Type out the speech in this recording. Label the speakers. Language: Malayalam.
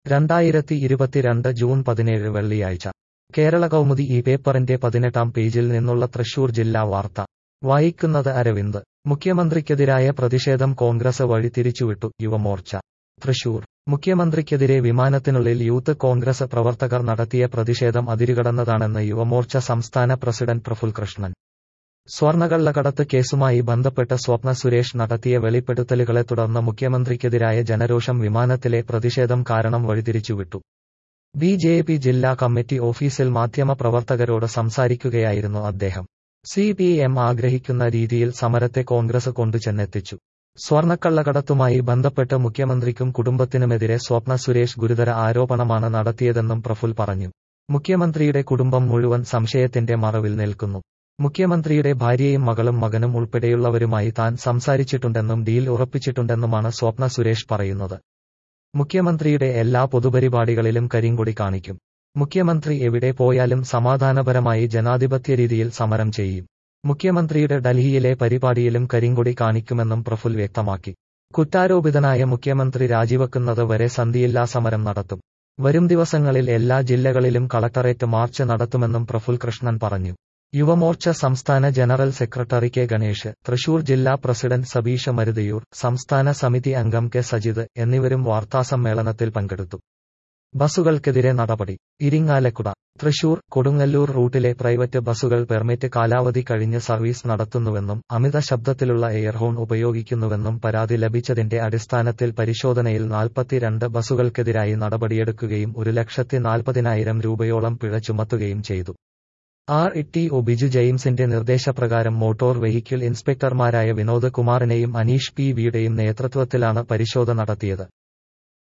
Speaker 1: രണ്ടായിരത്തി ഇരുപത്തിരണ്ട് ജൂൺ പതിനേഴ് വെള്ളിയാഴ്ച കേരള കൗമുദി ഈ പേപ്പറിന്റെ പതിനെട്ടാം പേജിൽ നിന്നുള്ള തൃശൂർ ജില്ലാ വാർത്ത വായിക്കുന്നത് അരവിന്ദ് മുഖ്യമന്ത്രിക്കെതിരായ പ്രതിഷേധം കോൺഗ്രസ് വഴി തിരിച്ചുവിട്ടു യുവമോർച്ച തൃശൂർ മുഖ്യമന്ത്രിക്കെതിരെ വിമാനത്തിനുള്ളിൽ യൂത്ത് കോൺഗ്രസ് പ്രവർത്തകർ നടത്തിയ പ്രതിഷേധം അതിരുകടന്നതാണെന്ന് യുവമോർച്ച സംസ്ഥാന പ്രസിഡന്റ് പ്രഫുൽ കൃഷ്ണൻ സ്വർണകള്ളക്കടത്ത് കേസുമായി ബന്ധപ്പെട്ട് സ്വപ്ന സുരേഷ് നടത്തിയ വെളിപ്പെടുത്തലുകളെ തുടർന്ന് മുഖ്യമന്ത്രിക്കെതിരായ ജനരോഷം വിമാനത്തിലെ പ്രതിഷേധം കാരണം വഴിതിരിച്ചുവിട്ടു ബി ജെ പി ജില്ലാ കമ്മിറ്റി ഓഫീസിൽ മാധ്യമപ്രവർത്തകരോട് സംസാരിക്കുകയായിരുന്നു അദ്ദേഹം സി പി എം ആഗ്രഹിക്കുന്ന രീതിയിൽ സമരത്തെ കോൺഗ്രസ് കൊണ്ടുചെന്നെത്തിച്ചു സ്വർണക്കള്ളക്കടത്തുമായി ബന്ധപ്പെട്ട് മുഖ്യമന്ത്രിക്കും കുടുംബത്തിനുമെതിരെ സ്വപ്ന സുരേഷ് ഗുരുതര ആരോപണമാണ് നടത്തിയതെന്നും പ്രഫുൽ പറഞ്ഞു മുഖ്യമന്ത്രിയുടെ കുടുംബം മുഴുവൻ സംശയത്തിന്റെ മറവിൽ നിൽക്കുന്നു മുഖ്യമന്ത്രിയുടെ ഭാര്യയും മകളും മകനും ഉൾപ്പെടെയുള്ളവരുമായി താൻ സംസാരിച്ചിട്ടുണ്ടെന്നും ഡീൽ ഉറപ്പിച്ചിട്ടുണ്ടെന്നുമാണ് സ്വപ്ന സുരേഷ് പറയുന്നത് മുഖ്യമന്ത്രിയുടെ എല്ലാ പൊതുപരിപാടികളിലും കരിങ്കൊടി കാണിക്കും മുഖ്യമന്ത്രി എവിടെ പോയാലും സമാധാനപരമായി ജനാധിപത്യ രീതിയിൽ സമരം ചെയ്യും മുഖ്യമന്ത്രിയുടെ ഡൽഹിയിലെ പരിപാടിയിലും കരിങ്കൊടി കാണിക്കുമെന്നും പ്രഫുൽ വ്യക്തമാക്കി കുറ്റാരോപിതനായ മുഖ്യമന്ത്രി രാജിവെക്കുന്നത് വരെ സന്ധിയില്ലാ സമരം നടത്തും വരും ദിവസങ്ങളിൽ എല്ലാ ജില്ലകളിലും കളക്ടറേറ്റ് മാർച്ച് നടത്തുമെന്നും പ്രഫുൽ കൃഷ്ണൻ പറഞ്ഞു യുവമോർച്ച സംസ്ഥാന general secretary K Ganesh Thrissur ജില്ലാ പ്രസിഡന്റ് സബീഷ മരുതയൂർ സംസ്ഥാന സമിതി അംഗം കെ സജിത് എന്നിവരും വാർത്താസമ്മേളനത്തിൽ പങ്കെടുത്തു ബസുകൾക്കെതിരെ നടപടി ഇരിങ്ങാലക്കുട തൃശൂർ കൊടുങ്ങല്ലൂർ റൂട്ടിലെ പ്രൈവറ്റ് ബസുകൾ പെർമിറ്റ് കാലാവധി കഴിഞ്ഞ് സർവീസ് നടത്തുന്നുവെന്നും അമിത ശബ്ദത്തിലുള്ള എയർഹോൺ ഉപയോഗിക്കുന്നുവെന്നും പരാതി ലഭിച്ചതിന്റെ അടിസ്ഥാനത്തിൽ പരിശോധനയിൽ നാൽപ്പത്തിരണ്ട് ബസുകൾക്കെതിരായി നടപടിയെടുക്കുകയും ഒരു ലക്ഷത്തി നാൽപ്പതിനായിരം രൂപയോളം പിഴ ചുമത്തുകയും ചെയ്തു ആർ ഇ ഒ ബിജു ജെയിംസിന്റെ നിർദ്ദേശപ്രകാരം മോട്ടോർ വെഹിക്കിൾ ഇൻസ്പെക്ടർമാരായ വിനോദ് കുമാറിനെയും അനീഷ് പി വിയുടെയും നേതൃത്വത്തിലാണ് പരിശോധന നടത്തിയത്